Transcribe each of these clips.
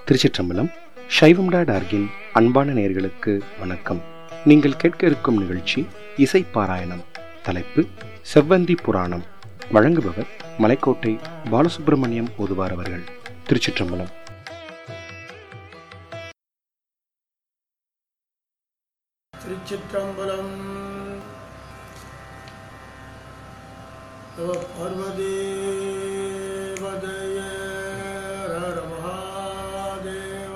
திருச்சிற்றம்பலம் சைவம்டா டார்கின் அன்பான நேயர்களுக்கு வணக்கம் நீங்கள் கேட்க இருக்கும் நிகழ்ச்சி இசை பாராயணம் தலைப்பு செவ்வந்தி புராணம் வழங்குபவர் மலைக்கோட்டை பாலசுப்பிரமணியம் ஓதுவார் அவர்கள் திருச்சிற்றம்பலம் திருச்சிற்றம்பலம் நம பார்வதேவதய ஹர மகாதேவ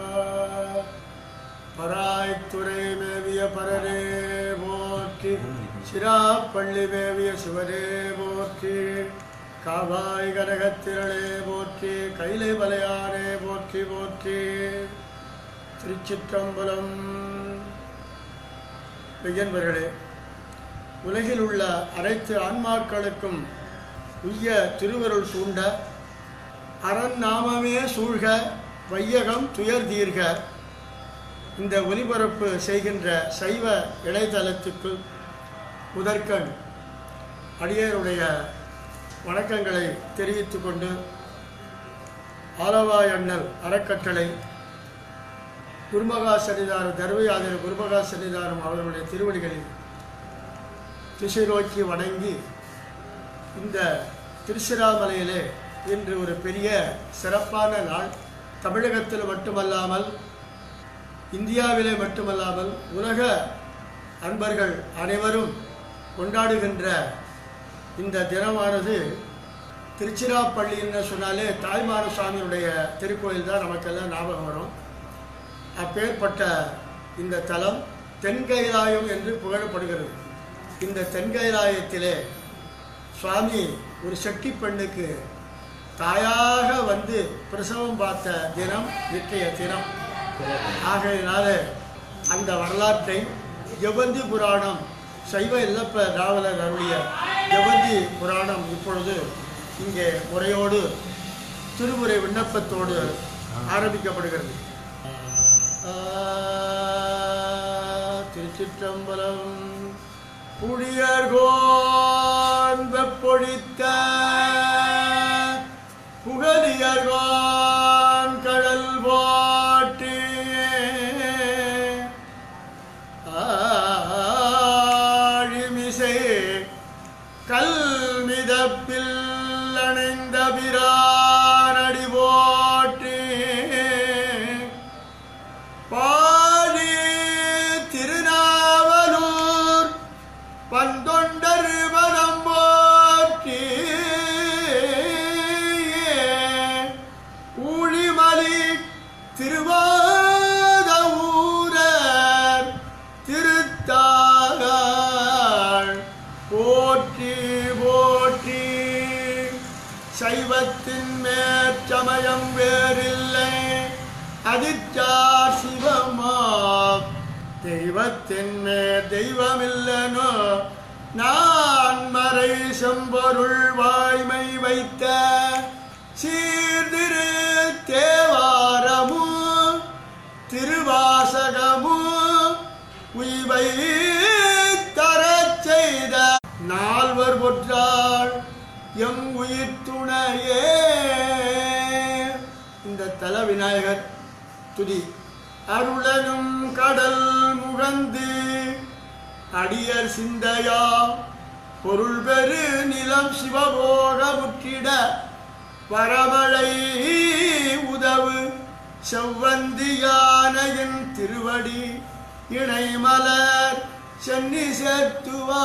பராய்த்துறை மேவிய பரரே போற்றி சிராப்பள்ளி மேவிய சிவரே போற்றி காவாய் கனகத்திரளே போற்றி கைலை மலையானே போற்றி போற்றி திருச்சிற்றம்பலம் மெய்யன்பர்களே உலகில் உள்ள அனைத்து ஆன்மாக்களுக்கும் உய்ய திருவருள் சூண்ட அரண் நாமமே சூழ்க வையகம் துயர் தீர்க இந்த ஒலிபரப்பு செய்கின்ற சைவ இணையதளத்துக்கு முதற்கண் அடியருடைய வணக்கங்களை தெரிவித்துக் கொண்டு ஆலவாய் அண்ணல் அறக்கட்டளை குருமகா சன்னிதானம் தர்மயாதர் குருமகா சன்னிதானம் அவர்களுடைய திருவடிகளில் திசை நோக்கி வணங்கி இந்த திருச்சிராமலையிலே இன்று ஒரு பெரிய சிறப்பான நாள் தமிழகத்தில் மட்டுமல்லாமல் இந்தியாவிலே மட்டுமல்லாமல் உலக அன்பர்கள் அனைவரும் கொண்டாடுகின்ற இந்த தினமானது திருச்சிராப்பள்ளின்னு சொன்னாலே தாய்மான சுவாமியுடைய திருக்கோயில் தான் நமக்கெல்லாம் ஞாபகம் வரும் அப்பேற்பட்ட இந்த தலம் தென்கைலாயம் என்று புகழப்படுகிறது இந்த தென்கைலாயத்திலே சுவாமி ஒரு செட்டி பெண்ணுக்கு தாயாக வந்து பிரசவம் பார்த்த தினம் இன்றைய தினம் ஆகையினால அந்த வரலாற்றை ஜெவந்தி புராணம் சைவ இல்லப்ப நாவலர் அருளிய ஜெவந்தி புராணம் இப்பொழுது இங்கே முறையோடு திருமுறை விண்ணப்பத்தோடு ஆரம்பிக்கப்படுகிறது ஆ, திருச்சிற்றம்பலம் புடியர்கோன் வெப்பொழித்த புகழியர்கோன் கடல் போட்டி ஆழிமிசை கல்மிதப்பில் அணைந்த பிரானடி போற்றி பாடி திருநாவலூர் பந்தொண்டர் பதம் போற்றி ஊழிமலி திருவாத ஊரர் திருத்தாள் போற்றி போற்றி சைவத்தின் மேற்சமயம் வேறில்லை அதிச்சார் சிவமா தெய்வத்தின் மேற் தெய்வமில்லனோ நான் மறை செம்பொருள் வாய்மை வைத்த சீர்திரு தேவாரமு திருவாசகமு உய்வை தரச் செய்த நால்வர் பொற்றாள் எம் உயிர் துணையே இந்த தல விநாயகர் துதி அருளனும் கடல் முகந்து அடியர் சிந்தையா பொருள் பெரு நிலம் சிவபோக முற்றிட வரமழை உதவு செவ்வந்தியானையின் திருவடி இணைமலர் சென்னி சேர்த்துவா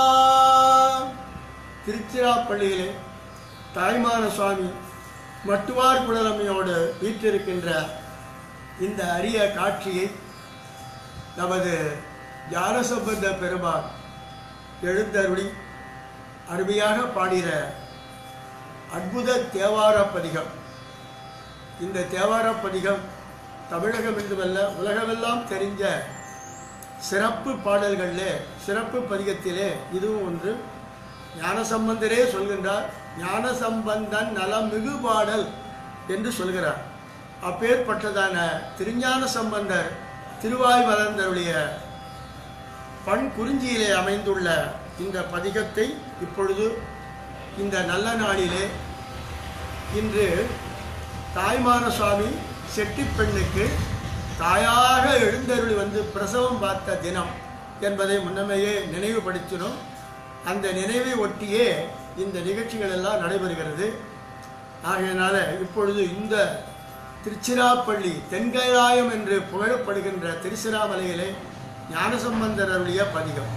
திருச்சிராப்பள்ளியிலே தாய்மான சுவாமி மட்டுவார் குழலமையோடு வீற்றிருக்கின்ற இந்த அரிய காட்சியை நமது ஞானசம்பந்த பெருமான் எழுந்தருளி அருமையாக பாடிற அற்புத தேவார பதிகம் இந்த தேவார பதிகம் தமிழகம் என்றுமல்ல உலகமெல்லாம் தெரிஞ்ச சிறப்பு பாடல்களிலே சிறப்பு பதிகத்திலே இதுவும் ஒன்று ஞானசம்பந்தரே சொல்கின்றார் ஞானசம்பந்தன் நலம் மிகு பாடல் என்று சொல்கிறார் அப்பேற்பட்டதான திருஞான சம்பந்தர் திருவாய் மலர்ந்தருடைய பண் குறிஞ்சியிலே அமைந்துள்ள இந்த பதிகத்தை இப்பொழுது இந்த நல்ல நாளிலே இன்று தாய்மான சுவாமி செட்டிப் பெண்ணுக்கு தாயாக எழுந்தருளி வந்து பிரசவம் பார்த்த தினம் என்பதை முன்னமேயே நினைவுபடுத்தினோம் அந்த நினைவை ஒட்டியே இந்த நிகழ்ச்சிகள் எல்லாம் நடைபெறுகிறது ஆகையினால இப்பொழுது இந்த திருச்சிராப்பள்ளி தென்கைலாயம் என்று புகழப்படுகின்ற திருச்சிராமலையிலே ஞானசம்பந்தர் அருளிய பதிகம்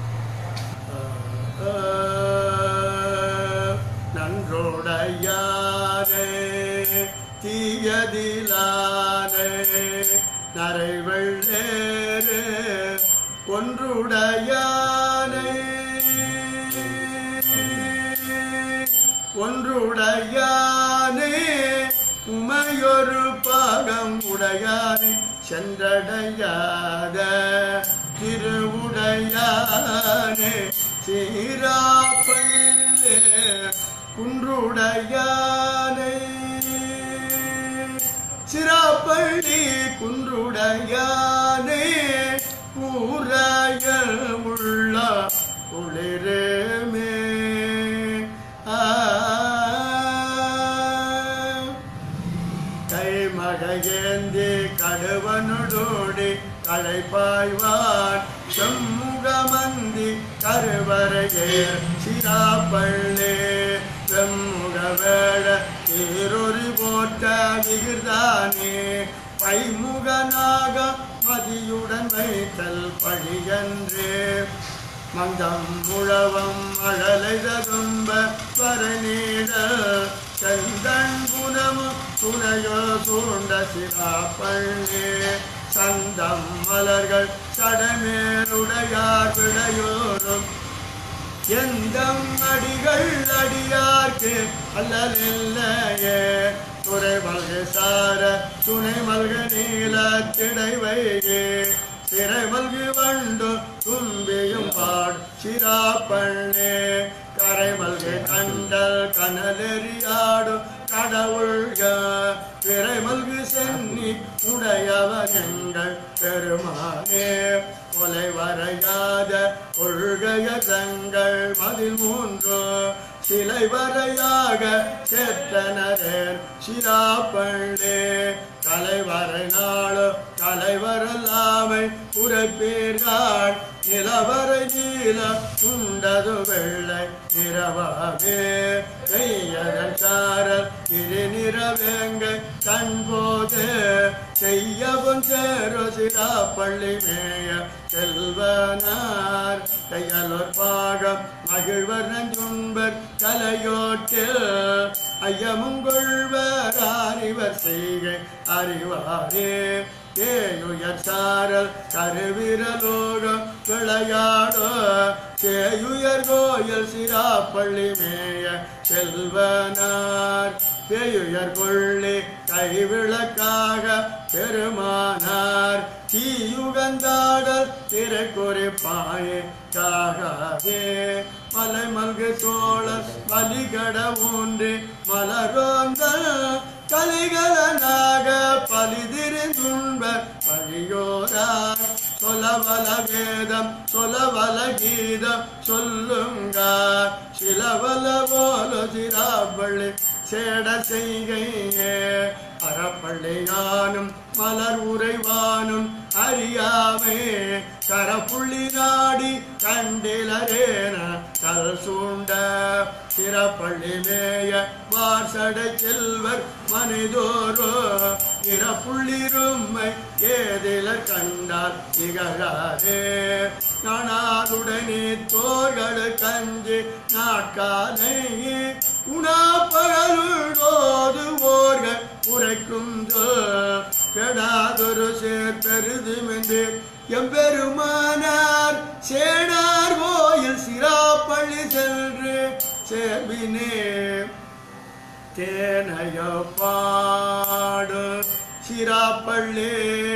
நன்றோடையானே தீயதிலானே நரைவெள்ளேறு ஒன்றுடையானே ஒன்றுடையானே உமையொரு பாகம் உடையானே சென்றடையாத திருவுடையானே சீராப்பள்ளே குன்றுடையானே சிராப்பள்ளி குன்றுடையானே கூறாய உள்ள குளிரமே ஆ கைமகையேந்தி கடுவனுடோடி களைப்பாய்வான் செம்முகமந்தி கருவரையே சிராப்பள்ளே செம்முக வேட தேரொரு போட்ட விகிர்தானே பைமுகனாக மதியுடன் வைத்தல் பழியன்றே மந்தம் முழவம் அழலை ததும்ப வரநீட செந்தன் குணமும் துணையோ சூண்ட சிராப்பள்ளே சந்தம் மலர்கள் சடமேலுடையார் விடையோரும் எந்தம் அடிகள் அடியார்க்கு அல்லலில்லையே துறை மல்கு சார துணை மல்கு நீல திடை வைகே சிறை மல்கு வண்டு தும்பியும் பாட் சிராப்பண்ணே கரை மல்கு கண்டல் கனலெறியாடும் கடவுள்க பிறை மல்கு சென்னி உடையவன் எங்கள் பெருமானே கொலை வரையாத கொள்கைய தங்கள் மதில் மூன்று சிலை வரையாக செற்றனரேன் சிராப்பள்ளே தலைவரை நாளோ தலைவரல்லாமை உரைப்பீர்கள் நிலவரை நீல உண்டது வெள்ளை நிறவாவே செய்யதன் சாரல் திரு நிறவேங்கை கண்போது செய்யவும் சேரு சிராப்பள்ளி மேய செல்வனார் கையலோர் பாகம் மகிழ்வர் நஞ்சுண்பர் கலையோட்டில் ஐயமும் கொள்வர் அறிவர் செய்கை அறிவாரே தேயுயர் சாரல் கருவிரலோகம் விளையாடோ சேயுயர் கோயில் சிராப்பள்ளி மேய செல்வனார் பேயுயர் கொள்ளி கைவிளக்காக பெருமானார் தீயுகந்தாடல் திருக்குறிப்பாயே காகாதே மலை மல்கு சோழர் வலிகட ஊன்றி மலரோந்தல் கலிகலனாக பலிதிரிந்துண்ப பழியோரார் சொலவல வேதம் சொலவல கீதம் சொல்லுங்க சிலவல போல சிராப்பள்ளி சேட செய்கையே அறப்பள்ளியானும் மலர் உறைவானும் அறியாமே கரப்புள்ளி நாடி கண்டிலரேன கல் சூண்ட சிறப்பள்ளி மேய வார்சடை செல்வர் மனிதோரோ இறப்புள்ளிரும்மை ஏதிலர் கண்டால் இகழாதே நானாதுடனே தோர்கள் கஞ்சி நாட்காலை உணா பகலுள்ளோது ஓர்கள் உரைக்கும் கெடாதொரு சேர்த்தருதுமென்று எம்பெருமானார் சேனார் கோயில் சிராப்பள்ளி சென்று சேர்வினே தேனைய பாடு சிராப்பள்ளி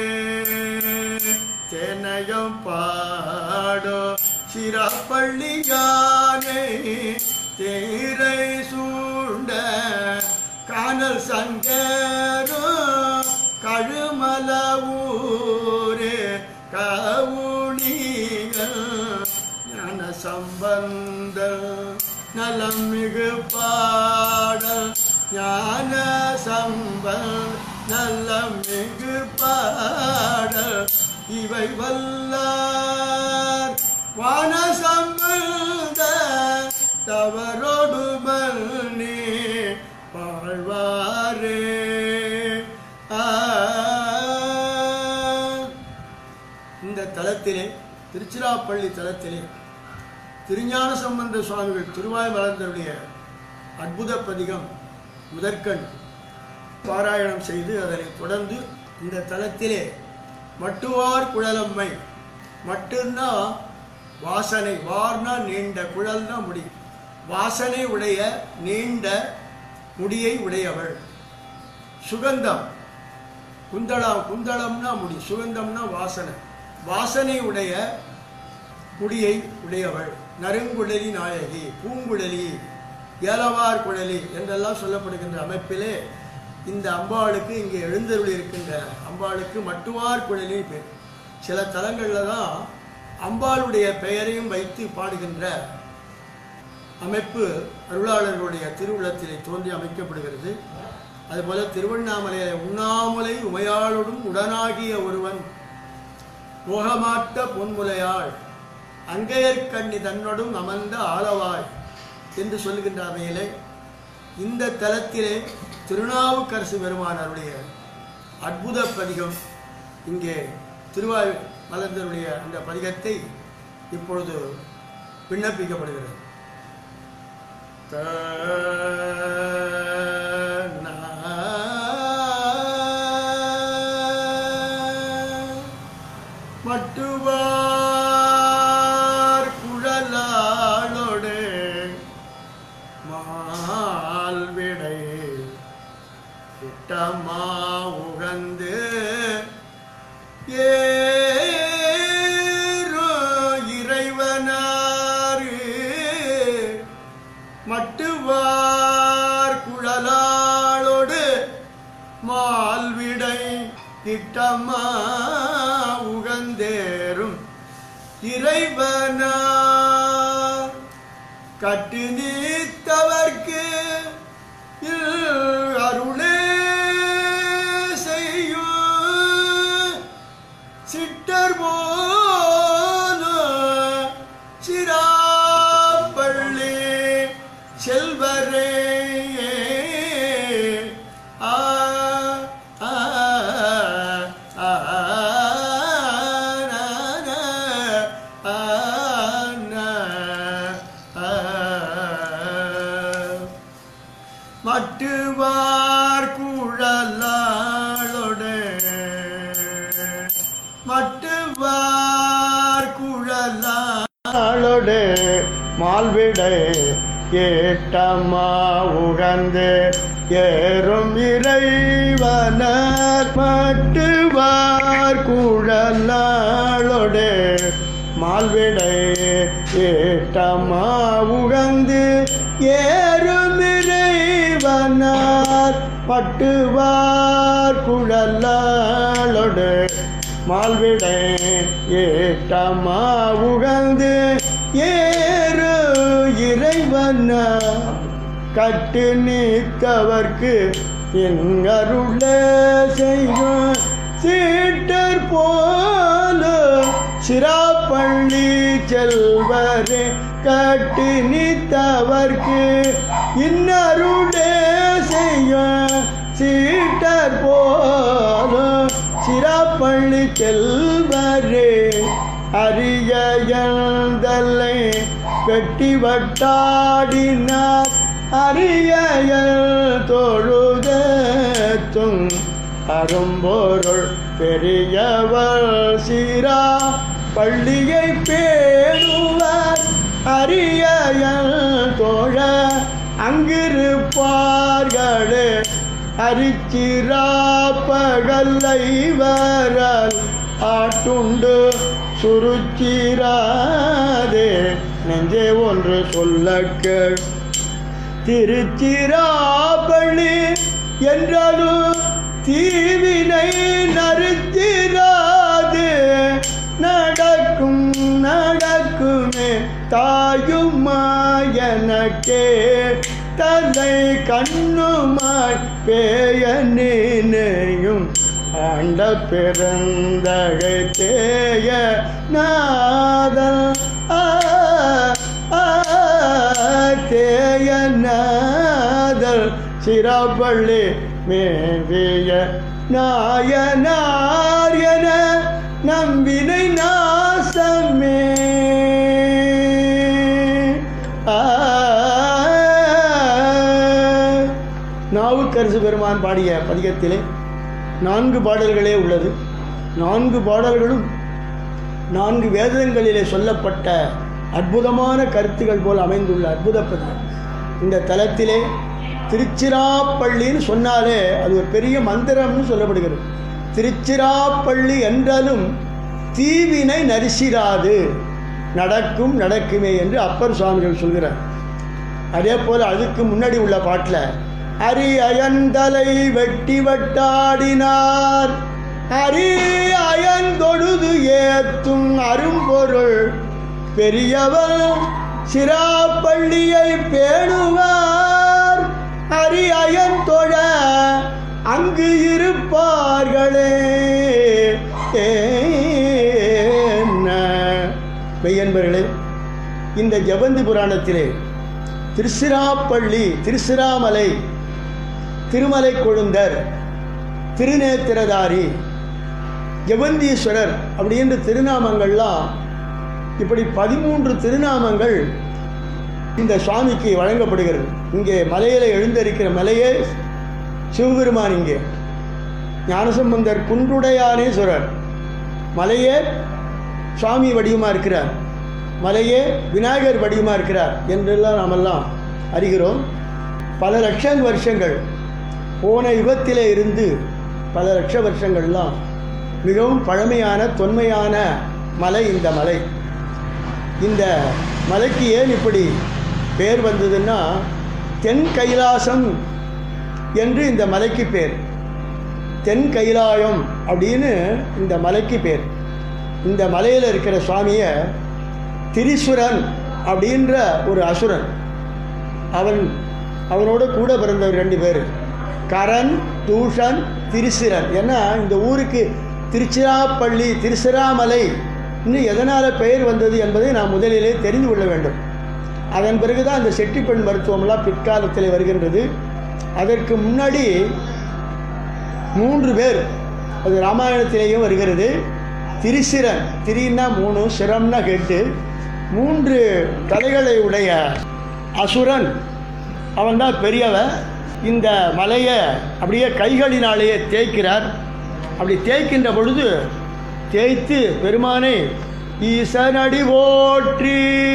தேனையம் பாடு சிராப்பள்ளி யானை தேரை சூண்ட காணல் சங்கரோ கழுமல ஊரே கவுளிகள் ஞான சம்பந்த நலம் மிகு பாடல் ஞான சம்பந்த நலம் மிகு பாட இவை வல்லார் வான சம்பந்த தவறோடு மன்னி வாழ்வாரே ஆ. இந்த தலத்திலே திருச்சிராப்பள்ளி தலத்திலே திருஞான சம்பந்த சுவாமிகள் திருவாய் மலர்ந்தருடைய அற்புத பதிகம் முதற்கண் பாராயணம் செய்து அதனை தொடர்ந்து இந்த தலத்திலே மட்டுவார் குழலம்மை மட்டுன்னா வாசனை வார்னா நீண்ட குழல்னா முடி வாசனை உடைய நீண்ட முடியை உடையவள் சுகந்தம் குந்தளம் குந்தளம்னா முடி சுகந்தம்னா வாசனை வாசனை உடைய முடியை உடையவள் நறுங்குழலி நாயகி பூங்குழலி ஏலவார் குழலி என்றெல்லாம் சொல்லப்படுகின்ற அமைப்பிலே இந்த அம்பாளுக்கு இங்கே எழுந்தருளி இருக்கின்ற அம்பாளுக்கு மட்டுவார் குழலி பேர் சில தலங்களில் தான் அம்பாளுடைய பெயரையும் வைத்து பாடுகின்ற அமைப்பு அருளாளர்களுடைய திருவுளத்திலே தோன்றி அமைக்கப்படுகிறது அதுபோல திருவண்ணாமலையில உண்ணாமலை உமையாளோடும் உடனாகிய ஒருவன் போகமாட்ட பொன்முலையாள் அங்கையர்கண்ணி தன்னோடும் அமர்ந்த ஆளவாய் என்று சொல்லுகின்ற அவையிலே இந்த தலத்திலே திருநாவுக்கரசு பெருமானருடைய அற்புத பதிகம் இங்கே திருவாய் மலர்ந்தருடைய அந்த பதிகத்தை இப்பொழுது விண்ணப்பிக்கப்படுகிறது மட்டுவார் குழலாளோடு மால்விடை கிட்டமா உகந்து ஏரோ இறைவனாரு மட்டுவார் குழலாளோடு மால்விடை கிட்டமா உகந்தேறும் இறைவனார் கட்டு நீத்தவர்க்கு இல் அருளே செய்யும் சிட்டர் போல சிராப்பள்ளி செல்வரே ஆ ஆ ஆ ஆ மட்டுவார் குழலாளோடு மட்டுவார் குழலாளோடு மால்விடை ஏட்டம்மா உகந்து ஏறும் இறைவனர் மட்டுவார் குழலாளோடு மால்விடை ஏட்டம்மா உகந்து ஏறும் இறைவனார் பட்டுவார் குழலாளோடு மால்விடை ஏட்டம்மா உகந்து ஏறு இறைவனார் கட்டு நீத்தவர்க்கு எங்கருள செய்யும் சீட்டர் போல சிராப்பள்ளி செல்வரே கட்டு நீத்தவர்க்கு இன்னருளே செய்யும் சீட்டர் போல சிராப்பள்ளி செல்வரே அரிய எழுந்தல்லை வெட்டி வட்டாடினார் அரிய தொழுதத்தும் அரும்பொருள் பெரியவர் சீரா பள்ளியை பேணுவார் அரிய தோழ அங்கிருப்பார்களே அரிச்சிரா பகல்லை வரல் ஆட்டுண்டு சுருச்சிராதே நெஞ்சே ஒன்று சொல்ல கேள் திருச்சிராப்பள்ளி என்றாலும் தீவினை நறுத்திராது நடக்கும் நடக்குமே தாயுமா எனக்கே தலை கண்ணுமாய் பேய நினையும் ஆண்ட பிறந்தகை தேய நாதல் ஆ, ஆ, தேய நாதல் சிராப்பள்ளி மேவிய நாயனார் என நம்பினை நாசமே ஆ நாவுக்கரசு பெருமான் பாடிய பதிகத்திலே நான்கு பாடல்களே உள்ளது நான்கு பாடல்களும் நான்கு வேதங்களிலே சொல்லப்பட்ட அற்புதமான கருத்துகள் போல் அமைந்துள்ள அற்புத பதிகம் இந்த தலத்திலே திருச்சிராப்பள்ளின்னு சொன்னாலே அது ஒரு பெரிய மந்திரம்னு சொல்லப்படுகிறது திருச்சிராப்பள்ளி என்றாலும் தீவினை நரிசிராது நடக்கும் நடக்குமே என்று அப்பர் சுவாமிகள் சொல்கிறார் அதே போல் அதுக்கு முன்னாடி உள்ள பாட்டில் அரி அயந்தலை வெட்டி வட்டாடினார் அரி அயன் தொழுது ஏத்தும் அரும்பொருள் பெரியவர் சிராப்பள்ளியை பேணுவார் அரி அயன் தொழ அங்கு இருப்பார்களே ஏன்ன மெய்யன்பர்களே இந்த ஜபந்தி புராணத்திலே திருச்சிராப்பள்ளி திருச்சிராமலை திருமலை கொழுந்தர் திருநேத்திரதாரி ஜெவந்தீஸ்வரர் அப்படின்ற திருநாமங்கள்லாம் இப்படி பதிமூன்று திருநாமங்கள் இந்த சுவாமிக்கு வழங்கப்படுகிறது இங்கே மலையில் எழுந்தரிக்கிற மலையே சிவபெருமான் இங்கே ஞானசம்பந்தர் குன்றுடையானேஸ்வரர் மலையே சுவாமி வடிவமாக இருக்கிறார் மலையே விநாயகர் வடிவமாக இருக்கிறார் என்றெல்லாம் நாமெல்லாம் அறிகிறோம் பல லட்சம் வருஷங்கள் போன யுகத்திலே இருந்து பல லட்ச வருஷங்கள்லாம் மிகவும் பழமையான தொன்மையான மலை இந்த மலை இந்த மலைக்கு ஏன் இப்படி பேர் வந்ததுன்னா தென் கைலாசம் என்று இந்த மலைக்கு பேர் தென் கைலாயம் அப்படின்னு இந்த மலைக்கு பேர் இந்த மலையில் இருக்கிற சுவாமியை திரிசுரன் அப்படின்ற ஒரு அசுரன் அவன் அவனோட கூட பிறந்தவர் ரெண்டு பேர் கரண் தூஷன் திரிசிரன் ஏன்னா இந்த ஊருக்கு திருச்சிராப்பள்ளி திருச்சிராமலை இன்னும் எதனால் பெயர் வந்தது என்பதை நாம் முதலிலே தெரிந்து கொள்ள வேண்டும் அதன் பிறகு தான் இந்த செட்டிப்பெண் மருத்துவம்லாம் பிற்காலத்தில் வருகின்றது அதற்கு முன்னாடி மூன்று பேர் அது ராமாயணத்திலேயும் வருகிறது திரிசிரன் திரின்னா மூணு சிரம்னா கெட்டு மூன்று தலைகளை உடைய அசுரன் அவன்தான் பெரியவன் இந்த மலையை அப்படியே கைகளினாலேயே தேய்க்கிறார் அப்படி தேய்க்கின்ற பொழுது தேய்த்து பெருமானை ஈசன் அடி போற்றி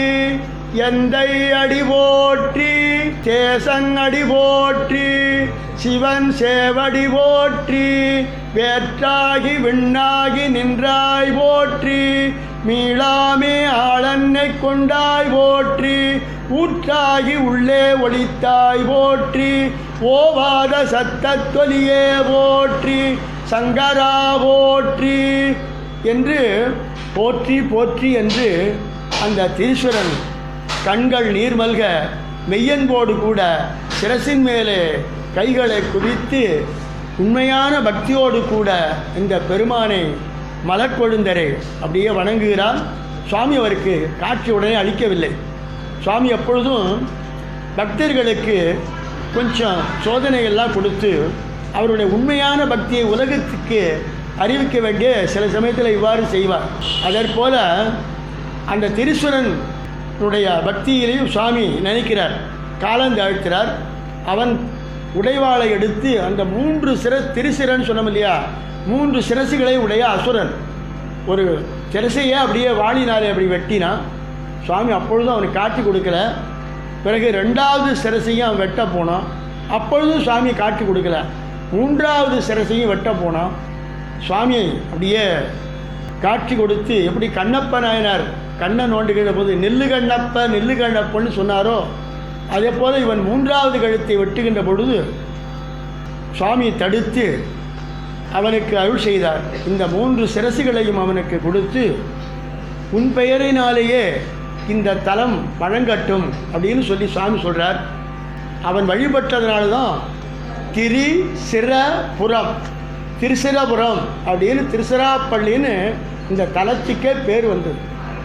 எந்தை அடி போற்றி தேசன் அடி போற்றி சிவன் சேவடி போற்றி வேற்றாகி விண்ணாகி நின்றாய் போற்றி மீளாமே ஆளன்னை கொண்டாய் போற்றி ஊற்றாகி உள்ளே ஒளித்தாய் போற்றி ஓவாத சத்தத்தொலியே போற்றி சங்கரா போற்றி என்று போற்றி போற்றி என்று அந்த தீஸ்வரன் கண்கள் நீர்மல்க மெய்யன்போடு கூட சிரசின் மேலே கைகளை குவித்து உண்மையான பக்தியோடு கூட இந்த பெருமானை மலக்கொழுந்தரை அப்படியே வணங்குகிறார் சுவாமி அவருக்கு காட்சி உடனே அளிக்கவில்லை சுவாமி எப்பொழுதும் பக்தர்களுக்கு கொஞ்சம் சோதனைகள்லாம் கொடுத்து அவருடைய உண்மையான பக்தியை உலகத்துக்கு அறிவிக்க வேண்டிய சில சமயத்தில் இவ்வாறு செய்வார் அதற்போல அந்த திருசுரனுடைய பக்தியிலையும் சுவாமி நினைக்கிறார் காலந்தாழ்த்துறார் அவன் உடைவாளை எடுத்து அந்த மூன்று சிர திருசிரன் சொன்னோம் இல்லையா மூன்று சிரசுகளை உடைய அசுரன் ஒரு சிரசையே அப்படியே வாளினாலே அப்படி வெட்டினான் சுவாமி அப்பொழுதும் அவனுக்கு காட்சி கொடுக்கல பிறகு ரெண்டாவது சிரசையும் அவன் வெட்ட போனான் அப்பொழுதும் சுவாமி காட்சி கொடுக்கல மூன்றாவது சிரசையும் வெட்ட போனான் சுவாமி அப்படியே காட்சி கொடுத்து எப்படி கண்ணப்ப நாயனார் கண்ணை நோண்டுகிற போது நெல்லு கண்ணப்ப நெல்லு கண்ணப்பன்னு சொன்னாரோ அதே போல் இவன் மூன்றாவது கழுத்தை வெட்டுகின்ற பொழுது சுவாமி தடுத்து அவனுக்கு அருள் செய்தார் இந்த மூன்று சிரசுகளையும் அவனுக்கு கொடுத்து உன் பெயரினாலேயே இந்த தலம் வழங்கட்டும் அப்படின்னு சொல்லி சுவாமி சொல்கிறார் அவன் வழிபட்டதுனால தான் திரி சிரபுரம் திருசிரபுரம் அப்படின்னு திருச்சிராப்பள்ளின்னு இந்த தலத்துக்கே பேர் வந்தது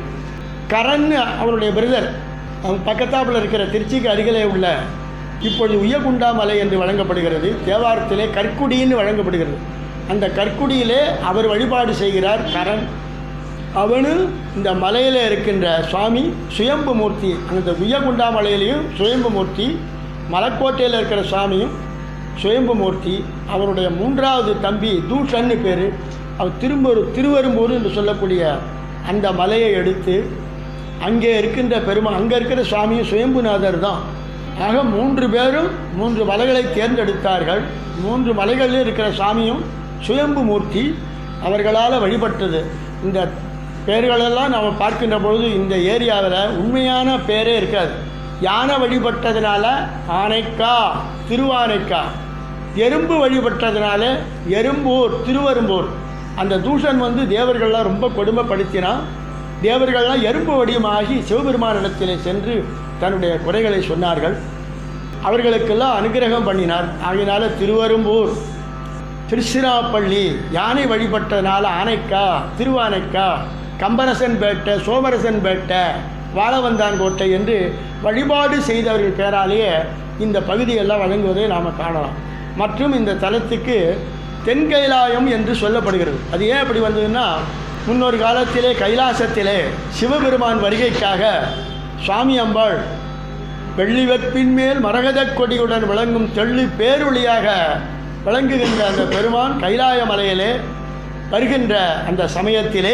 கரண் அவனுடைய பிரதர் அவன் பக்கத்தாப்பில் இருக்கிற திருச்சிக்கு அருகிலே உள்ள இப்பொழுது உயகுண்டா மலை என்று வழங்கப்படுகிறது தேவாரத்திலே கற்குடின்னு வழங்கப்படுகிறது அந்த கற்குடியிலே அவர் வழிபாடு செய்கிறார் கரண் அவனு இந்த மலையில் இருக்கின்ற சுவாமி சுயம்பு மூர்த்தி அந்த உயகுண்டா மலையிலையும் சுயம்பு மூர்த்தி மலைக்கோட்டையில் இருக்கிற சுவாமியும் சுயம்பு மூர்த்தி அவருடைய மூன்றாவது தம்பி தூஷன்னு பேர் அவர் திரும்பூர் திருவெரும்பூர் என்று சொல்லக்கூடிய அந்த மலையை எடுத்து அங்கே இருக்கின்ற பெருமா அங்கே இருக்கிற சுவாமியும் சுயம்புநாதர் தான் ஆக மூன்று பேரும் மூன்று மலைகளை தேர்ந்தெடுத்தார்கள் மூன்று மலைகளில் இருக்கிற சாமியும் சுயம்பு மூர்த்தி அவர்களால் வழிபட்டது இந்த பெயர்களெல்லாம் நாம் பார்க்கின்ற பொழுது இந்த ஏரியாவில் உண்மையான பேரே இருக்காது யானை வழிபட்டதுனால ஆனைக்கா திருவானைக்கா எறும்பு வழிபட்டதுனால எறும்பூர் திருவெரும்பூர் அந்த தூஷன் வந்து தேவர்கள்லாம் ரொம்ப கொடுமைப்படுத்தினான் தேவர்கள்லாம் எறும்பு வடிவமாகி சிவபெருமானிடத்திலே சென்று தன்னுடைய குறைகளை சொன்னார்கள் அவர்களுக்கெல்லாம் அனுகிரகம் பண்ணினார் ஆகையினால திருவரும்பூர் திருச்சிராப்பள்ளி யானை வழிபட்டதுனால ஆனைக்கா திருவானைக்கா கம்பரசன் பேட்டை சோமரசன் பேட்டை வாழவந்தான் கோட்டை என்று வழிபாடு செய்தவர்கள் பேராலேயே இந்த பகுதியெல்லாம் வழங்குவதை நாம் காணலாம் மற்றும் இந்த தலத்துக்கு தென்கைலாயம் என்று சொல்லப்படுகிறது அது ஏன் அப்படி வந்ததுன்னா முன்னொரு காலத்திலே கைலாசத்திலே சிவபெருமான் வருகைக்காக சுவாமி அம்பாள் வெள்ளி வெற்பின் மேல் மரகதக் கொடியுடன் விளங்கும் தெள்ளி பேரொளியாக விளங்குகின்ற அந்த பெருமான் கைலாய மலையிலே வருகின்ற அந்த சமயத்திலே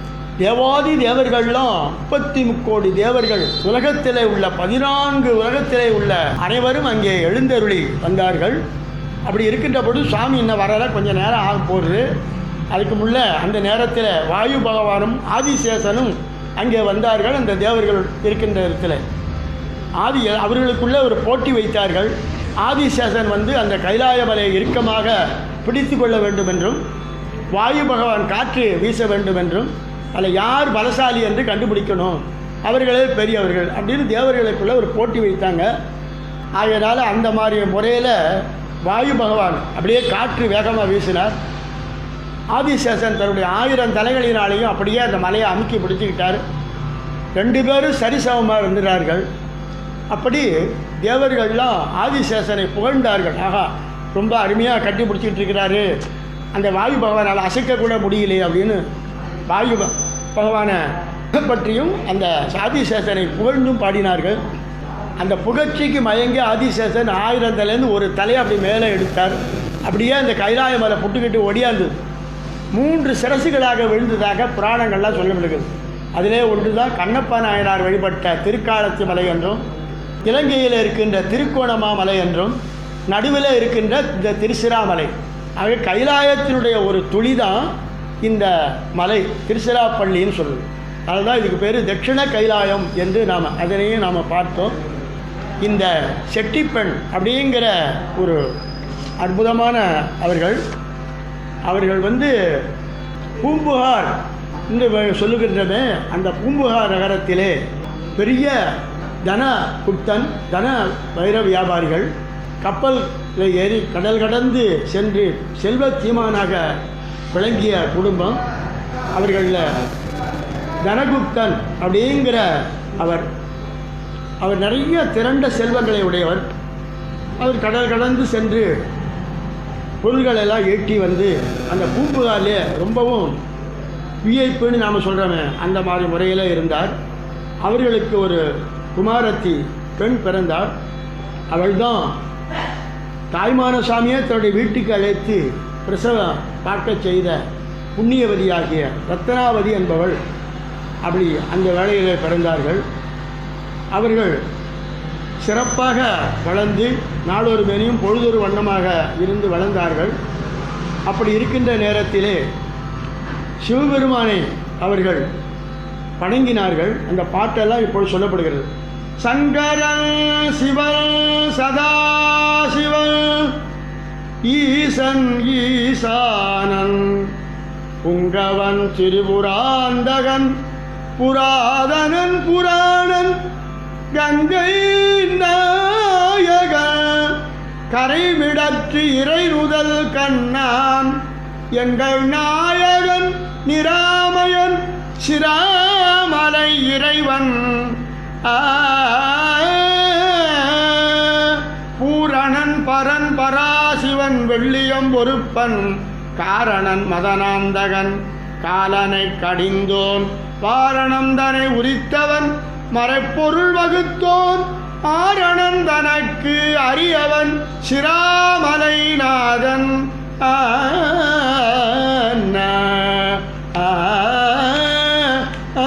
தேவாதி தேவர்கள்லாம் முப்பத்தி முக்கோடி தேவர்கள் உலகத்திலே உள்ள பதினான்கு உலகத்திலே உள்ள அனைவரும் அங்கே எழுந்தருளி வந்தார்கள் அப்படி இருக்கின்ற பொழுது சுவாமி இன்னும் வரல கொஞ்சம் நேரம் ஆக போகுது அதுக்கு முள்ள அந்த நேரத்தில் வாயு பகவானும் ஆதிசேஷனும் அங்கே வந்தார்கள் அந்த தேவர்கள் இருக்கின்ற இடத்துல ஆதி அவர்களுக்குள்ளே ஒரு போட்டி வைத்தார்கள் ஆதிசேஷன் வந்து அந்த கைலாய மலையை இறுக்கமாக பிடித்து கொள்ள வேண்டும் என்றும் வாயு பகவான் காற்று வீச வேண்டும் என்றும் அதில் யார் பலசாலி என்று கண்டுபிடிக்கணும் அவர்களே பெரியவர்கள் அப்படின்னு தேவர்களுக்குள்ள ஒரு போட்டி வைத்தாங்க ஆகையினால அந்த மாதிரி முறையில் வாயு பகவான் அப்படியே காற்று வேகமாக வீசினார் ஆதிசேஷன் தன்னுடைய ஆயிரம் தலைகளினாலேயும் அப்படியே அந்த மலையை அமுக்கி பிடிச்சிக்கிட்டார் ரெண்டு பேரும் சரிசமமாக இருந்துறார்கள் அப்படி தேவர்கள்லாம் ஆதிசேஷனை புகழ்ந்தார்கள் ஆகா ரொம்ப அருமையாக கட்டி பிடிச்சிட்டு இருக்கிறாரு அந்த வாயு பகவானால் அசைக்கக்கூட முடியலையே அப்படின்னு வாயு ப- பகவானை பற்றியும் அந்த ஆதிசேஷனை புகழ்ந்தும் பாடினார்கள் அந்த புகழ்ச்சிக்கு மயங்கி ஆதிசேஷன் ஆயிரம் தலையிலேருந்து ஒரு தலையை அப்படி மேலே எடுத்தார் அப்படியே அந்த கைலாய மலை புட்டுக்கிட்டு ஒடியாந்தது மூன்று சிரசுகளாக விழுந்ததாக புராணங்கள்லாம் சொல்லப்படுகிறது அதிலே ஒன்று தான் கண்ணப்ப நாயனார் வழிபட்ட திருக்காலத்தி மலை என்றும் இலங்கையில் இருக்கின்ற திருக்கோணமா மலை என்றும் நடுவில் இருக்கின்ற இந்த திருச்சிராமலை ஆக கைலாயத்தினுடைய ஒரு துளி தான் இந்த மலை திருச்சிராப்பள்ளின்னு சொல்லுது அதுதான் இதுக்கு பேர் தட்சிண கைலாயம் என்று நாம் அதனையும் நாம் பார்த்தோம் இந்த செட்டிப்பெண் அப்படிங்கிற ஒரு அற்புதமான அவர்கள் அவர்கள் வந்து பூம்புகார் என்று வ- சொல்லுகின்றமே அந்த பூம்புகார் நகரத்திலே பெரிய தன குப்தன் தன வைர வியாபாரிகள் கப்பலில் ஏறி கடல் கடந்து சென்று செல்வ தீமானாக விளங்கிய குடும்பம் அவர்களில் தனகுப்தன் அப்படிங்கிற அவர் அவர் நிறைய திரண்ட செல்வங்களை உடையவர் அவர் கடல் கடந்து சென்று பொருள்கள் எல்லாம் ஏற்றி வந்து அந்த பூம்புகாரிலே ரொம்பவும் விஐப்புன்னு நாம் சொல்கிறோமே அந்த மாதிரி முறையில் இருந்தார் அவர்களுக்கு ஒரு குமாரத்தி பெண் பிறந்தார் அவள்தான் தாய்மான சாமியை தன்னுடைய வீட்டுக்கு அழைத்து பிரசவம் பார்க்க செய்த புண்ணியவதியாகிய ரத்னாவதி என்பவள் அப்படி அந்த வேளையிலே பிறந்தார்கள் அவர்கள் சிறப்பாக வளர்ந்து நாளொரு மேனியும் பொழுதொரு வண்ணமாக இருந்து வளர்ந்தார்கள் அப்படி இருக்கின்ற நேரத்திலே சிவபெருமானை அவர்கள் வணங்கினார்கள் அந்த பாட்டெல்லாம் இப்பொழுது சொல்லப்படுகிறது சங்கரன் சிவன் சதாசிவன் ஈசன் ஈசானன் புங்கவன் திரிபுராந்தகன் புராதனன் புராணன் கங்கை நாயகன் கரைவிடற்று இறைநுதல் கண்ணான் எங்கள் நாயகன் நிராமயன் சிராமலை இறைவன் ஆ பூரணன் பரன் பராசிவன் வெள்ளியம் பொறுப்பன் காரணன் மதனாந்தகன் காலனை கடிந்தோன் வாரணம் தனை உரித்தவன் மறைப்பொருள் வகுத்தோன் ஆரணன் தனக்கு அரியவன் சிராமலை நாதன் ஆ நா, ஆ, ஆ.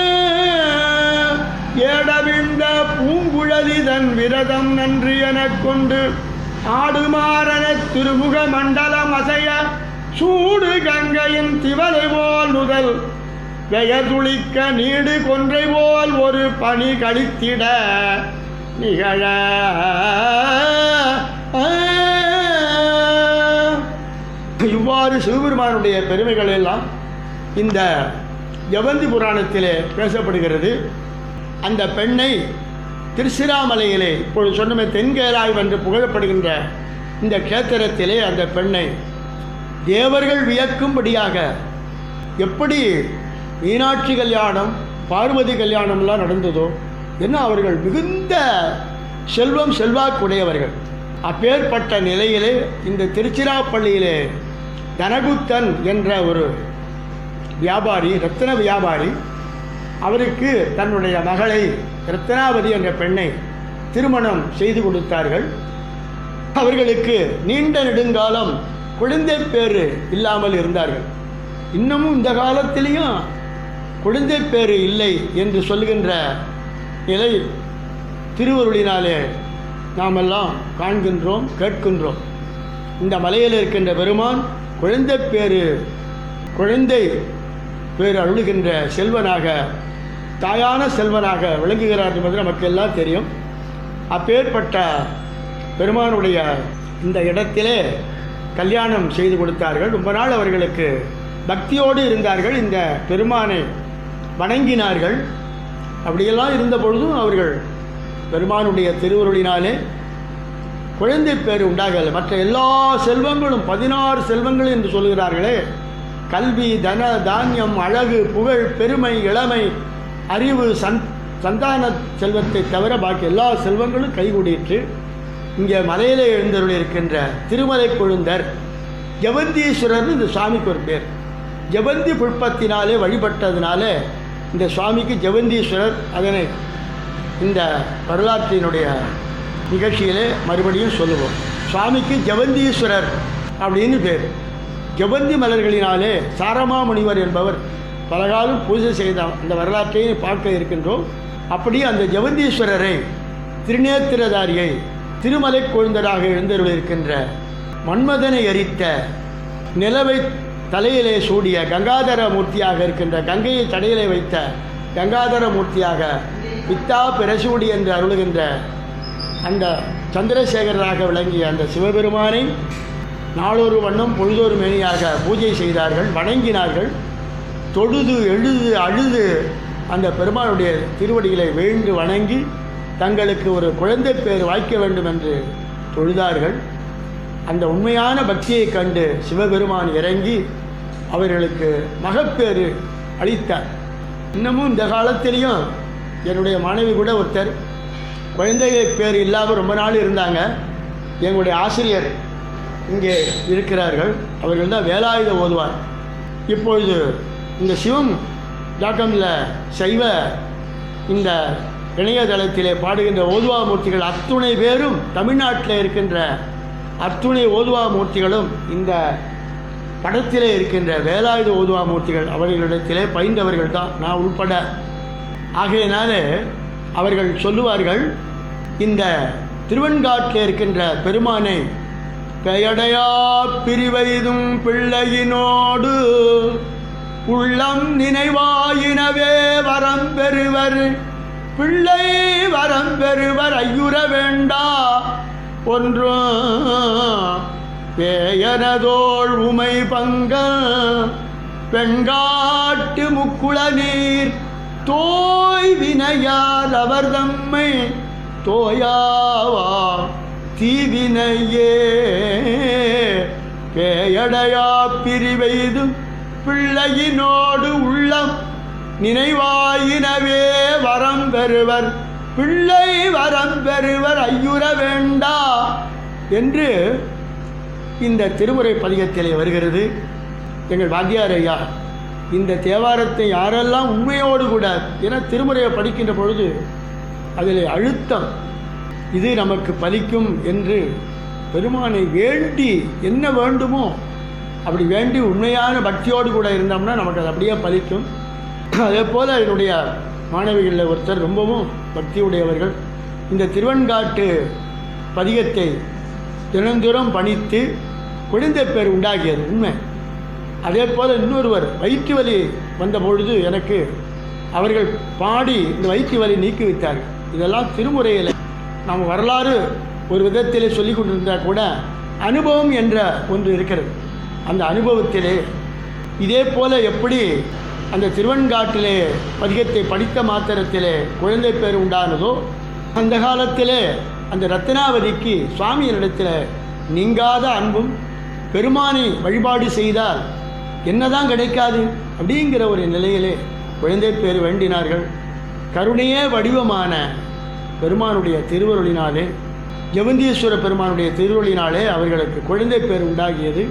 ஏடவிழ்ந்த பூங்குழலிதன் விரதம் நன்றி எனக் கொண்டு ஆடுமாறன திருமுக மண்டலம் அசைய சூடு கங்கையின் திவலை போல் முதல் பெயர்துளிக்க நீடு கொன்றை போல் ஒரு பணி கழித்திட நிகழ இவ்வாறு சிவபெருமானுடைய பெருமைகள் எல்லாம் இந்த யவந்தி புராணத்திலே பேசப்படுகிறது அந்த பெண்ணை திருச்சிராமலையிலே இப்பொழுது சொன்னமே தென்கேலாய் என்று புகழப்படுகின்ற இந்த கேத்திரத்திலே அந்த பெண்ணை தேவர்கள் வியக்கும்படியாக எப்படி மீனாட்சி கல்யாணம் பார்வதி கல்யாணம்லாம் நடந்ததோ என்ன அவர்கள் மிகுந்த செல்வம் செல்வாக்குடையவர்கள் அப்பேற்பட்ட நிலையிலே இந்த திருச்சிராப்பள்ளியிலே தனகுத்தன் என்ற ஒரு வியாபாரி ரத்தின வியாபாரி அவருக்கு தன்னுடைய மகளை ரத்னாவதி என்ற பெண்ணை திருமணம் செய்து கொடுத்தார்கள் அவர்களுக்கு நீண்ட நெடுங்காலம் குழந்தை பேறு இல்லாமல் இருந்தார்கள் இன்னமும் இந்த காலத்திலையும் குழந்தை பேறு இல்லை என்று சொல்கின்ற நிலை திருவருளினாலே நாமெல்லாம் காண்கின்றோம் கேட்கின்றோம் இந்த மலையில் இருக்கின்ற பெருமான் குழந்தை பேறு குழந்தை பேர் அருளுகின்ற செல்வனாக தாயான செல்வனாக விளங்குகிறார் என்பது நமக்கு எல்லாம் தெரியும் அப்பேற்பட்ட பெருமானுடைய இந்த இடத்திலே கல்யாணம் செய்து கொடுத்தார்கள் ரொம்ப நாள் அவர்களுக்கு பக்தியோடு இருந்தார்கள் இந்த பெருமானை வணங்கினார்கள் அப்படியெல்லாம் இருந்த பொழுதும் அவர்கள் பெருமானுடைய திருவருளினாலே குழந்தை பேர் உண்டாகலை மற்ற எல்லா செல்வங்களும் பதினாறு செல்வங்கள் என்று சொல்கிறார்களே கல்வி தன தானியம் அழகு புகழ் பெருமை இளமை அறிவு சந் சந்தான செல்வத்தை தவிர பாக்கி எல்லா செல்வங்களும் கைகூடிற்று இங்கே மலையிலே எழுந்தருள் இருக்கின்ற திருமலை கொழுந்தர் ஜெவந்தீஸ்வரர்னு இந்த சுவாமிக்கு ஒரு பேர் ஜெவந்தி புஷ்பத்தினாலே வழிபட்டதினாலே இந்த சுவாமிக்கு ஜெவந்தீஸ்வரர் அதனை இந்த வரலாற்றினுடைய நிகழ்ச்சியிலே மறுபடியும் சொல்லுவோம் சுவாமிக்கு ஜெவந்தீஸ்வரர் அப்படின்னு பேர் ஜெவந்தி மலர்களினாலே சாரமா முனிவர் என்பவர் பலகாலம் பூஜை செய்த அந்த வரலாற்றையும் பார்க்க இருக்கின்றோம் அப்படியே அந்த ஜெவந்தீஸ்வரரை திருநேத்திரதாரியை திருமலை கொழுந்தராக எழுந்தருளிருக்கின்ற மன்மதனை எரித்த நிலவை தலையிலே சூடிய கங்காதர மூர்த்தியாக இருக்கின்ற கங்கையை தடையிலே வைத்த கங்காதர மூர்த்தியாக பித்தா பிரசூடி என்று அருளுகின்ற அந்த சந்திரசேகரராக விளங்கிய அந்த சிவபெருமானை நாளொரு வண்ணம் பொழுதொரு மேனியாக பூஜை செய்தார்கள் வணங்கினார்கள் தொழுது எழுது அழுது அந்த பெருமானுடைய திருவடிகளை வீழ்ந்து வணங்கி தங்களுக்கு ஒரு குழந்தை பேர் வாய்க்க வேண்டும் என்று தொழுதார்கள் அந்த உண்மையான பக்தியை கண்டு சிவபெருமான் இறங்கி அவர்களுக்கு மகப்பேறு அளித்தார் இன்னமும் இந்த காலத்திலையும் என்னுடைய மனைவி கூட ஒருத்தர் குழந்தைகள் பேர் இல்லாமல் ரொம்ப நாள் இருந்தாங்க எங்களுடைய ஆசிரியர் இங்கே இருக்கிறார்கள் அவர்கள் தான் வேலாயுத ஓதுவார் இப்பொழுது இந்த சிவம் டாக்கமில் சைவ இந்த இணையதளத்திலே பாடுகின்ற ஓதுவா மூர்த்திகள் அத்துணை பேரும் தமிழ்நாட்டில் இருக்கின்ற அத்துணை ஓதுவா மூர்த்திகளும் இந்த படத்திலே இருக்கின்ற வேலாயுத ஓதுவா மூர்த்திகள் அவர்களிடத்திலே பயின்றவர்கள் தான் நான் உள்பட ஆகையினாலே அவர்கள் சொல்லுவார்கள் இந்த திருவெண்காட்டில் இருக்கின்ற பெருமானை பெயடையா பிரிவைதும் பிள்ளையினோடு உள்ளம் நினைவாயினவே வரம் பெறுவர் பிள்ளை வரம் பெறுவர் ஐயுற வேண்டா ஒன்றும் பேயனதோள் உமை பங்க பெண்காட்டு முக்குள நீர் தோய் வினையால் அவர் தம்மை தோயாவா தீவினையே பேயடையா பிரிவெய்து பிள்ளையினோடு உள்ளம் நினைவாயினவே வரம் பெறுவர் பிள்ளை வரம் பெறுவர் ஐயுற வேண்டா என்று இந்த திருமுறை பதிகத்திலே வருகிறது எங்கள் வாத்தியார் ஐயா இந்த தேவாரத்தை யாரெல்லாம் உண்மையோடு கூட என திருமுறையை படிக்கின்ற பொழுது அதில் அழுத்தம் இது நமக்கு பலிக்கும் என்று பெருமானை வேண்டி என்ன வேண்டுமோ அப்படி வேண்டி உண்மையான பக்தியோடு கூட இருந்தோம்னா நமக்கு அது அப்படியே பலிக்கும் அதே போல் என்னுடைய மாணவிகளில் ஒருத்தர் ரொம்பவும் பக்தியுடையவர்கள் இந்த திருவன்காட்டு பதிகத்தை தினந்தோறும் பணித்து குழந்தை பேர் உண்டாகியது உண்மை அதே போல் இன்னொருவர் வயிற்று வலி வந்த பொழுது எனக்கு அவர்கள் பாடி இந்த வயிற்று வலி நீக்கி வைத்தார்கள் இதெல்லாம் திருமுறையில் நாம் வரலாறு ஒரு விதத்திலே சொல்லி கொண்டிருந்தால் கூட அனுபவம் என்ற ஒன்று இருக்கிறது அந்த அனுபவத்திலே இதே போல எப்படி அந்த திருவன்காட்டிலே பதிகத்தை படித்த மாத்திரத்திலே குழந்தை பேர் உண்டானதோ அந்த காலத்திலே அந்த ரத்னாவதிக்கு சுவாமியினிடத்தில் நீங்காத அன்பும் பெருமானை வழிபாடு செய்தால் என்னதான் கிடைக்காது அப்படிங்கிற ஒரு நிலையிலே குழந்தை பேர் வேண்டினார்கள் கருணையே வடிவமான பெருமானுடைய திருவருளினாலே ஜெவந்தீஸ்வர பெருமானுடைய திருவருளினாலே அவர்களுக்கு குழந்தை பேர் உண்டாகியது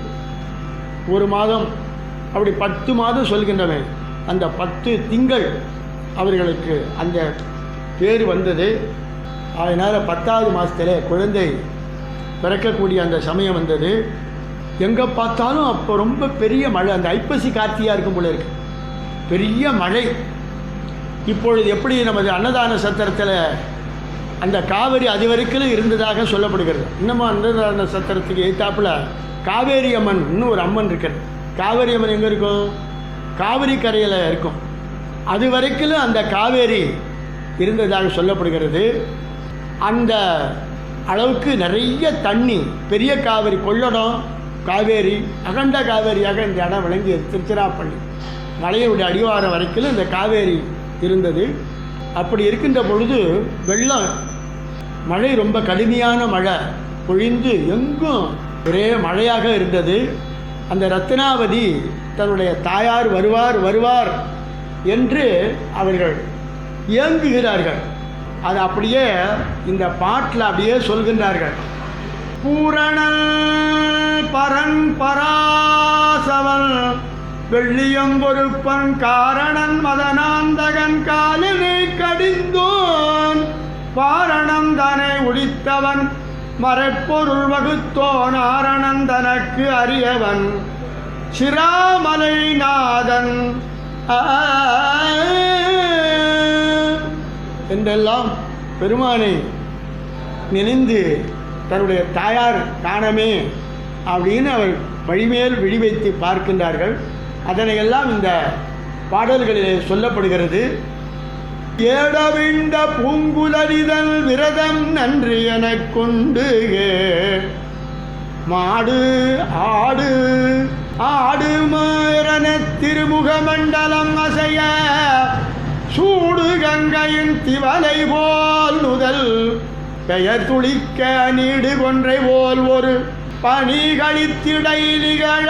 ஒரு மாதம் அப்படி பத்து மாதம் சொல்கின்றவன் அந்த பத்து திங்கள் அவர்களுக்கு அந்த பேர் வந்தது அதனால் பத்தாவது மாதத்தில் குழந்தை பிறக்கக்கூடிய அந்த சமயம் வந்தது எங்கே பார்த்தாலும் அப்போ ரொம்ப பெரிய மழை அந்த ஐப்பசி கார்த்தியாக இருக்கும் போல இருக்கு பெரிய மழை இப்பொழுது எப்படி நமது அன்னதான சத்திரத்தில் அந்த காவிரி அது வரைக்கும் இருந்ததாக சொல்லப்படுகிறது இன்னமும் அன்னதான சத்திரத்துக்கு எய்த்தாப்புல காவேரி அம்மன் இன்னும் ஒரு அம்மன் இருக்கிறது காவேரி அம்மன் எங்கே இருக்கும் காவிரி கரையில் இருக்கும் அது வரைக்கும் அந்த காவேரி இருந்ததாக சொல்லப்படுகிறது அந்த அளவுக்கு நிறைய தண்ணி பெரிய காவேரி கொள்ளடம் காவேரி அகண்ட காவேரியாக இந்த இடம் விளங்கியது திருச்சிராப்பள்ளி மலையினுடைய அடிவாரம் வரைக்கும் இந்த காவேரி இருந்தது அப்படி இருக்கின்ற பொழுது வெள்ளம் மழை ரொம்ப கடுமையான மழை பொழிந்து எங்கும் ஒரே மழையாக இருந்தது அந்த ரத்னாவதி தன்னுடைய தாயார் வருவார் வருவார் என்று அவர்கள் இயங்குகிறார்கள் அது அப்படியே இந்த பாட்டில் அப்படியே சொல்கின்றார்கள் பூரண பரன் பராசவன் வெள்ளியம் பொறுப்பன் காரணன் மதனாந்தகன் காலினை கடிந்தோன் பாரணம் தனை உடித்தவன் மறைப்பொருள் வகுத்தோன் ஆரணன் தனக்கு அறியவன் சிராமலை நாதன் ஆ என்றெல்லாம் பெருமானை நினைந்து தன்னுடைய தாயார் காணமே அப்படின்னு அவர் வழிமேல் விழி வைத்து பார்க்கின்றார்கள் அதனையெல்லாம் இந்த பாடல்களிலே சொல்லப்படுகிறது ஏடவிண்ட பூங்குலரிதல் விரதம் நன்றி எனக் கொண்டு மாடு ஆடு ஆடு மேரன திருமுக மண்டலம் அசைய சூடு கங்கையின் திவலை போல் நுதல் பெயர் துளிக்க நீடு கொன்றை போல் ஒரு பணி கழித்திடை நிகழ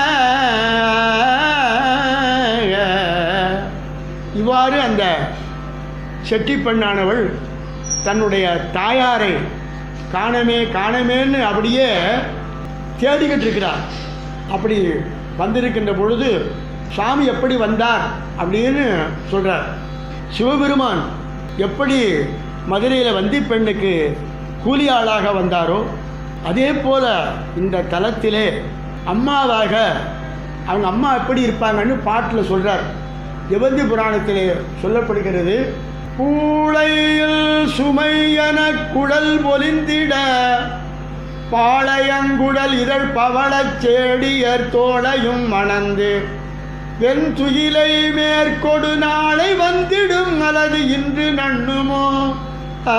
இவ்வாறு அந்த செட்டி பெண்ணானவள் தன்னுடைய தாயாரை காணமே காணமேன்னு அப்படியே தேடிக்கிட்டு இருக்கிறார் அப்படி வந்திருக்கின்ற பொழுது சாமி எப்படி வந்தார் அப்படின்னு சொல்கிறார் சிவபெருமான் எப்படி மதுரையில் வந்தி பெண்ணுக்கு கூலி ஆளாக வந்தாரோ அதே போல இந்த தலத்திலே அம்மாவாக அவங்க அம்மா எப்படி இருப்பாங்கன்னு பாட்டில் சொல்கிறார் எவந்தி புராணத்திலே சொல்லப்படுகிறது பூளையில் சுமை என குடல் பொலிந்திட பாளையங்குடல் இதழ் பவளச் செடியர் தோளையும் மணந்து வெண் துயிலை மேற்கொடு நாளை வந்திடும் அல்லது இன்று நண்ணுமோ ஆ.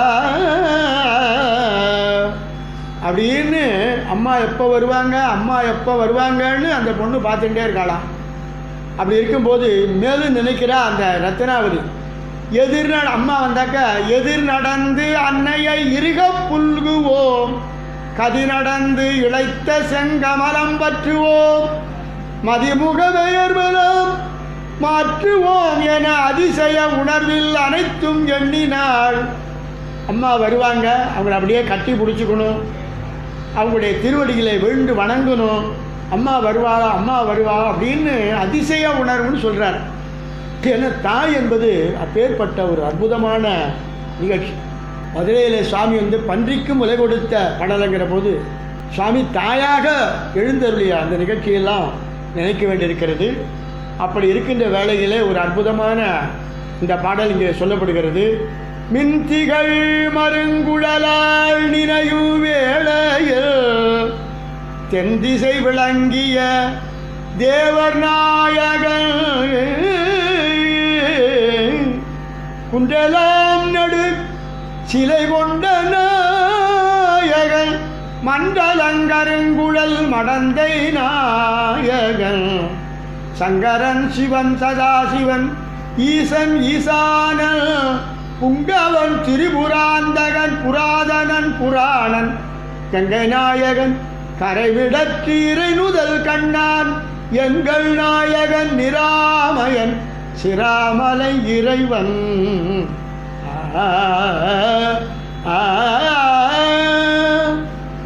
அப்படின்னு அம்மா எப்போ வருவாங்க அம்மா எப்போ வருவாங்கன்னு அந்த பொண்ணு பார்த்துட்டே இருக்காளாம் அப்படி இருக்கும்போது மேலும் நினைக்கிறா அந்த ரத்னாவதி எதிர் நட அம்மா வந்தாக்க எதிர் நடந்து அன்னையை இருக புல்குவோம் கதி நடந்து இழைத்த செங்கமலம் பற்றுவோம் மதிமுக பெயர்வலம் மாற்றுவோம் என அதிசய உணர்வில் அனைத்தும் எண்ணினாள் அம்மா வருவாங்க அவங்கள அப்படியே கட்டி பிடிச்சிக்கணும் அவங்களுடைய திருவடிகளை விழுந்து வணங்கணும் அம்மா வருவாளா அம்மா வருவா அப்படின்னு அதிசய உணர்வுன்னு சொல்கிறார் ஏன்னா தாய் என்பது அப்பேற்பட்ட ஒரு அற்புதமான நிகழ்ச்சி மதுரையில் சுவாமி வந்து பன்றிக்கும் உலை கொடுத்த படலங்கிற போது சுவாமி தாயாக எழுந்தருளிய அந்த நிகழ்ச்சியெல்லாம் நினைக்க வேண்டியிருக்கிறது அப்படி இருக்கின்ற வேளையிலே ஒரு அற்புதமான இந்த பாடல் இங்கே சொல்லப்படுகிறது மின்திகள் மருங்குழலால் நினைவு வேளையில் தென்திசை விளங்கிய தேவர் நாயகன் குண்டலாம் நடு சிலை கொண்ட நாயகன் மண்டலங்கருங்குழல் மடந்தை நாயகன் சங்கரன் சிவன் சதாசிவன் ஈசன் ஈசானன் புங்கவன் திரிபுராந்தகன் புராதனன் புராணன் கங்கை நாயகன் கரைவிடற்று இறைநுதல் கண்ணான் எங்கள் நாயகன் நிராமயன் சிராமலை இறைவன் ஆ, ஆ, ஆ